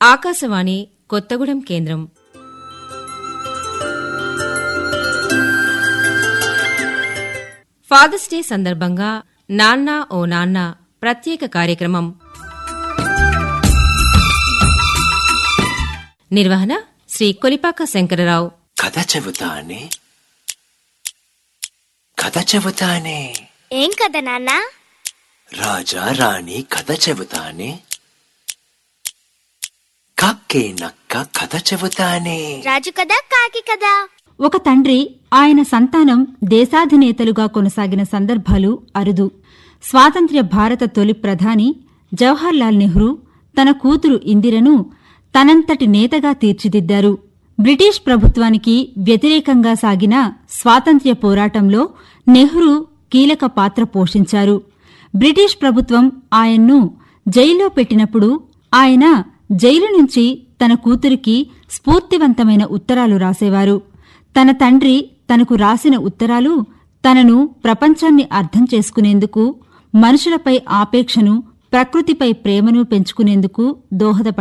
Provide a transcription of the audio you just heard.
ఆకాశవాణి కొత్తగూడెం కేంద్రం fathers day సందర్భంగా నాన్న ఓ నాన్న ప్రత్యేక కార్యక్రమం నిర్వహణ శ్రీ కొలిపాక శంకరరావు కథ చెబుతానే కథ చెబుతానే ఏం కదా నాన్న రాజా రాణి కథ చెబుతానే కక్కే నక్క కథ చెబుతానే రాజు కదా కాకి కదా ఒక తండ్రి ఆయన సంతానం దేశాధినేతలుగా కొనసాగిన సందర్భాలు అరుదు స్వాతంత్ర్య భారత తొలి ప్రధాని జవహర్లాల్ నెహ్రూ తన కూతురు ఇందిరను తనంతటి నేతగా తీర్చిదిద్దారు బ్రిటిష్ ప్రభుత్వానికి వ్యతిరేకంగా సాగిన స్వాతంత్ర్య పోరాటంలో నెహ్రూ కీలక పాత్ర పోషించారు బ్రిటిష్ ప్రభుత్వం ఆయన్ను జైల్లో పెట్టినప్పుడు ఆయన జైలు నుంచి తన కూతురికి స్ఫూర్తివంతమైన ఉత్తరాలు రాసేవారు తన తండ్రి తనకు రాసిన ఉత్తరాలు తనను ప్రపంచాన్ని అర్థం చేసుకునేందుకు మనుషులపై ఆపేక్షను ప్రకృతిపై ప్రేమను పెంచుకునేందుకు దోహదపడ్డాయి